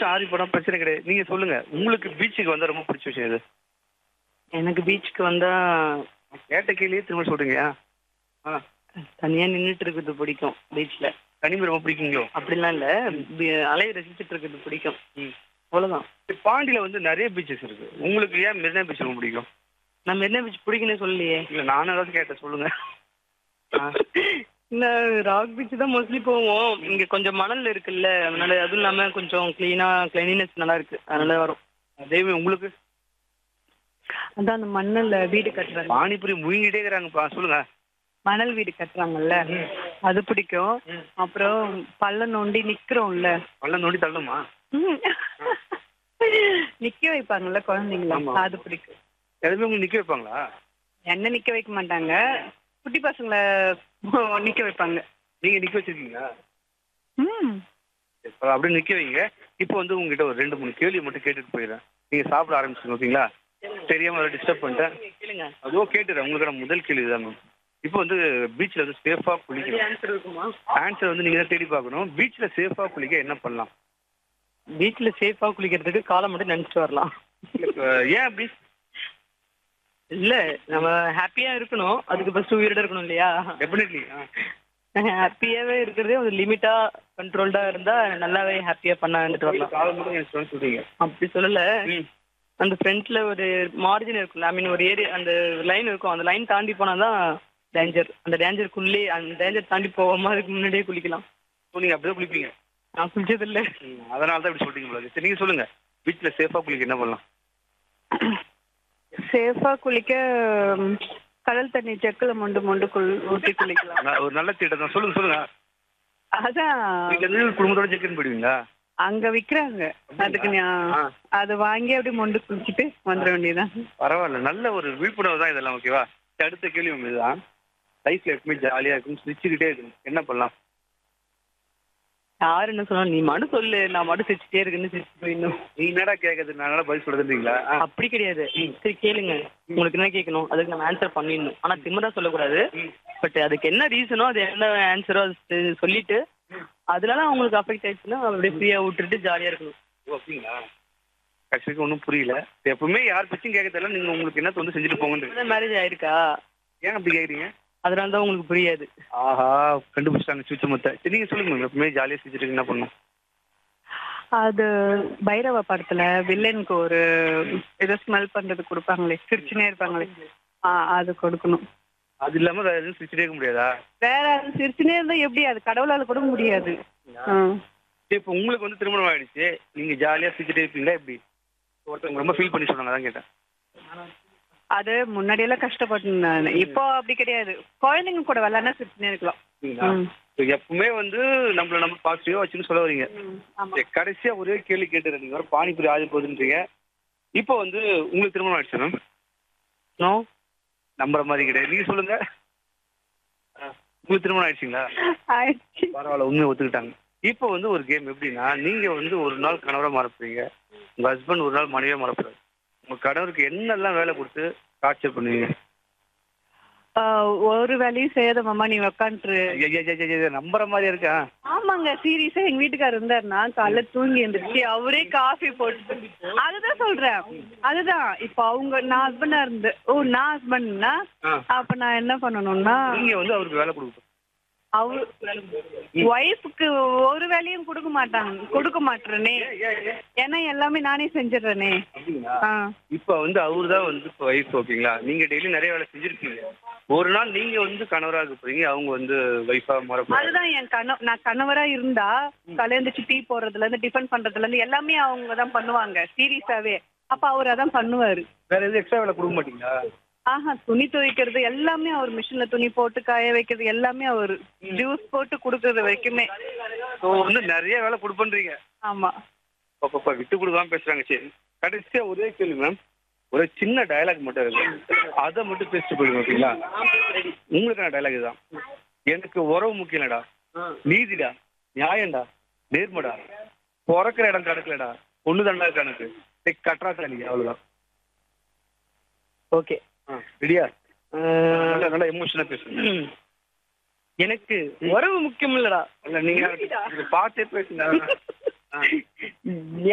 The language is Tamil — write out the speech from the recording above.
நிமிஷம் ஆறி போனா பிரச்சனை கிடையாது நீங்க சொல்லுங்க உங்களுக்கு பீச்சுக்கு வந்தா ரொம்ப பிடிச்ச விஷயம் எது எனக்கு பீச்சுக்கு வந்தா கேட்ட கேள்வியே திரும்ப சொல்றீங்க ஆ தனியா நின்னுட்டு இருக்கிறது பிடிக்கும் பீச்ல தனிமை ரொம்ப பிடிக்குங்களோ அப்படிலாம் இல்ல பி- அலையை ரசிச்சுட்டு இருக்கிறது பிடிக்கும் ம். அவ்வளவுதான் இப்ப பாண்டியில வந்து நிறைய பீச்சஸ் இருக்கு உங்களுக்கு ஏன் மெரினா பீச் ரொம்ப பிடிக்கும் நம்ம என்ன பீச் பிடிக்குன்னு சொல்லலையே இல்ல நானும் ஏதாவது கேட்டேன் சொல்லுங்க இல்ல ராக் பீச் தான் மோஸ்ட்லி போவோம் இங்க கொஞ்சம் மணல் இருக்குல்ல அதனால அதுவும் இல்லாம கொஞ்சம் கிளீனா கிளீனினஸ் நல்லா இருக்கு அதனால வரும் தெய்வம் உங்களுக்கு அதான் அந்த மண்ணில் வீடு கட்டுறாங்க பானிபுரி முயங்கிட்டே இருக்கிறாங்கப்பா சொல்லுங்க மணல் வீடு கட்டுறாங்கல்ல அது பிடிக்கும் அப்புறம் பள்ளம் நோண்டி நிக்கிறோம்ல பள்ளம் நோண்டி தள்ளுமா ம். நிக்க வைப்பாங்கல்ல குழந்தைங்கள ஆமா. அது பிடிக்கும் எதுவுமே உங்களுக்கு நிக்க வைப்பாங்களா என்ன நிக்க வைக்க மாட்டாங்க குட்டி பசங்களை நிக்க வைப்பாங்க நீங்க நிக்க வச்சிருக்கீங்களா ம் இப்ப அப்படியே நிக்க வைங்க இப்போ வந்து உங்ககிட்ட ஒரு ரெண்டு மூணு கேள்வி மட்டும் கேட்டுட்டு போயிடுறேன் நீங்க சாப்பிட ஆரம்பிச்சுங்க ஓகேங்களா தெரியாம டிஸ்டர்ப் பண்ணிட்டேன் கேளுங்க அதுவும் கேட்டுறேன் உங்களுக்கான முதல் கேள்வி தான் மேம் இப்போ வந்து பீச்ல வந்து சேஃபா குளிக்கணும் ஆன்சர் இருக்குமா ஆன்சர் வந்து நீங்க தான் தேடி பார்க்கணும் பீச்ல சேஃபா குளிக்க என்ன பண்ணலாம் பீச்ல சேஃபா குளிக்கிறதுக்கு காலை மட்டும் நினைச்சிட்டு வரலாம் இப்ப ஏன் அப்படி இல்ல நம்ம ஹாப்பியா இருக்கணும் அதுக்கு ஃபர்ஸ்ட் உயிரோட இருக்கணும் இல்லையா டெஃபினெட்லி ஹாப்பியாவே இருக்கிறதே ஒரு லிமிட்டா கண்ட்ரோல்டா இருந்தா நல்லாவே ஹாப்பியா பண்ண வந்துட்டு வரலாம் காலம் மட்டும் என் சொல்ல சொல்றீங்க அப்படி சொல்லல ம். அந்த ஃப்ரண்ட்ல ஒரு மார்ஜின் இருக்கும்ல ஐ மீன் ஒரு ஏரியா அந்த லைன் இருக்கும் அந்த லைன் தாண்டி போனாதான் டேஞ்சர் அந்த டேஞ்சருக்குள்ளே அந்த டேஞ்சர் தாண்டி போகாம அதுக்கு முன்னாடியே குளிக்கலாம் So, நீங்க அப்படியே குளிப்பீங்க நான் குளிச்சது இல்ல ம், அதனால தான் இப்படி சொல்றீங்க போல இருக்கு. சரி நீங்க சொல்லுங்க பீச்ல சேஃபா குளிக்க என்ன பண்ணலாம் சேஃபா குளிக்க ம், கடல் தண்ணி செக்குல மொண்டு மொண்டு குள் ஊற்றி குளிக்கலாம் நான் ஒரு நல்ல திட்டம் தான் சொல்லுங்க சொல்லுங்க அதான் வீட்டுல இருந்து குடும்பத்தோட செக்இன் போயிடுவீங்களா அங்க விக்கிறாங்க அதுக்கு நான் ஆ. அது வாங்கி அப்படியே மொண்டு குளிச்சுட்டு வந்துட வேண்டியதுதான் பரவாயில்ல நல்ல ஒரு விழிப்புணர்வு தான் இதெல்லாம் ஓகேவா சரி, அடுத்த கேள்வி உங்களுக்கு தான் லைஃப்ல எப்பவுமே ஜாலியா இருக்கும் சிரிச்சுக்கிட்டே இருக்கும் என்ன பண்ணலாம் யாரு என்ன சொன்னாலும் நீ மட்டும் சொல்லு நான் மட்டும் சிரிச்சுட்டே இருக்குன்னு சிரிச்சு போயிடணும் நீ என்னடா கேட்கறது நான் என்னடா பதில் சொல்றதுன்றீங்களா ஆ. அப்படி கிடையாது சரி கேளுங்க உங்களுக்கு என்ன கேட்கணும் அதுக்கு நம்ம ஆன்சர் பண்ணிடணும் ஆனா திமிரா சொல்லக்கூடாது பட் அதுக்கு என்ன ரீசனோ அது என்ன ஆன்சரோ அது செ- சொல்லிட்டு அதுலலாம் அவங்களுக்கு அஃபெக்ட் ஆயிடுச்சுன்னா அப்படியே ஃப்ரீயா விட்டுட்டு ஜாலியா இருக்கணும் ஓ, அப்படிங்களா கட்சிக்கு ஒன்றும் புரியல எப்பவுமே யார் பற்றியும் கேட்க தெரியல நீங்க உங்களுக்கு என்ன வந்து செஞ்சுட்டு போங்கன்றீங்க மேரேஜ் ஆயிருக்கா ஏன் அப்படி கேக்குறீங்க அதனால தான் உங்களுக்கு புரியாது ஆஹா கண்டுபிடிச்சிட்டாங்க சுவிச்ச மொத்த சரி நீங்க சொல்லுங்க மேம் எப்பவுமே ஜாலியா செஞ்சுட்டு என்ன பண்ணும் அது பைரவ படத்துல வில்லனுக்கு ஒரு ஏதோ ஸ்மெல் பண்றது கொடுப்பாங்களே சிரிச்சுனே இருப்பாங்களே ஆ அது கொடுக்கணும் அது இல்லாம வேற எதுவும் சிரிச்சுட்டே இருக்க முடியாதா வேற அது சிரிச்சுனே இருந்தா எப்படி அது கடவுளால கூட முடியாது ஆ. சரி, இப்போ உங்களுக்கு வந்து திருமணம் ஆயிடுச்சு நீங்க ஜாலியா சிரிச்சுட்டே இருப்பீங்களா எப்படி ஒருத்தவங்க ரொம்ப ஃபீல் பண்ணி சொன்னாங்க அதான் கேட்டேன் அது முன்னாடி எல்லாம் கஷ்டப்பட்டு நான் இப்போ அப்படி கிடையாது குழந்தைங்க கூட விளையாண்டா சிரிச்சுனே இருக்கலாம் சரிங்களா? ம். So, எப்பவுமே வந்து நம்மள நம்ம பாசிட்டிவா வச்சுன்னு சொல்ல வரீங்க ம், ஆமா சரி, கடைசியா ஒரே கேள்வி கேட்டுறேன் நீங்க வர பானிபுரி ஆஜர் போகுதுன்றீங்க இப்போ வந்து உங்களுக்கு திருமணம் ஆயிடுச்சு மேம் நோ நம்புற மாதிரி கிடையாது நீங்க சொல்லுங்க ஆ, உங்களுக்கு திருமணம் ஆயிடுச்சுங்களா ஆயிடுச்சு பரவாயில்ல உண்மையை ஒத்துக்கிட்டாங்க இப்போ வந்து ஒரு கேம் எப்படின்னா நீங்க வந்து ஒரு நாள் கணவரா மாறப்போறீங்க உங்க ஹஸ்பண்ட் ஒரு நாள் மனைவியா மாறப்போறாரு உங்க கணவருக்கு என்னெல்லாம் வேலை கொடுத்து டார்ச்சர் பண்ணுவீங்க ஆ, ஒரு வேலையும் செய்யாத மாமா நீ உக்காந்துரு ஐய, ஐய, ஐய, ஐய, நம்புற மாதிரி இருக்கா ஆமாங்க சீரியஸா எங்க வீட்டுக்காரர் இருந்தாருன்னா காலைல தூங்கி எந்திரிச்சு அவரே காஃபி போட்டு அதுதான் சொல்றேன் அதுதான் இப்போ அவங்க நான் ஹஸ்பண்டா இருந்து ஓ நான் ஹஸ்பண்ட்னா ஆ. அப்ப நான் என்ன பண்ணணும்னா நீங்க வந்து அவருக்கு வேலை கொடுக்கணும் அவரு ஒய்ஃபுக்கு ஒரு வேலையும் கொடுக்க மாட்டாங்க கொடுக்க மாட்டேறனே ஏன்னா எல்லாமே நானே செஞ்சிடுறேனே அப்படிங்களா ஆ இப்ப வந்து அவரு தான் வந்து இப்போ ஒய்ஃப் ஓகேங்களா நீங்க டெய்லி நிறைய வேலை செஞ்சிருக்கீங்க ஒரு நாள் நீங்க வந்து கணவரா இருக்க போறீங்க அவங்க வந்து ஒய்ஃபா மாற போறாங்க அதுதான் என் கணவ நான் கணவரா இருந்தா கல்யாணிச்சு டீ போடுறதுல இருந்து டிஃபன் பண்றதுல இருந்து எல்லாமே அவங்க தான் பண்ணுவாங்க சீரியஸாவே அப்ப அவர் அதான் பண்ணுவாரு வேற எதுவும் எக்ஸ்ட்ரா வேலை கொடுக்க மாட்டீங்களா ஆஹா துணி துவைக்கிறது எல்லாமே அவர் மிஷின்ல துணி போட்டு காய வைக்கிறது எல்லாமே அவர் ஜூஸ் போட்டு குடுக்கறது வரைக்குமே ஸோ வந்து நிறைய வேலை கொடுப்பன்றீங்க ஆமா பாப்பா விட்டு கொடுக்காம பேசுறாங்க சரி கடைசியா ஒரே கேள்வி மேம் ஒரு சின்ன டயலாக் மட்டும் இருக்கு அதை மட்டும் பேசிட்டு போயிடுங்க ஓகேங்களா உங்களுக்கான டயலாக் இதுதான் எனக்கு உறவு முக்கியம்டா நீதிடா நியாயம்டா நேர்மடா பிறக்கிற இடம் கிடக்கலடா ஒண்ணு தண்டா கணக்கு டேய், கட்ரா தாலி அவ்வளவுதான் ஓகே ரெடியா நல்லா நல்லா எமோஷனா பேசுங்க எனக்கு உறவு முக்கியம் இல்லடா இல்ல நீங்க இதை பார்த்தே பேசுங்க ஆ.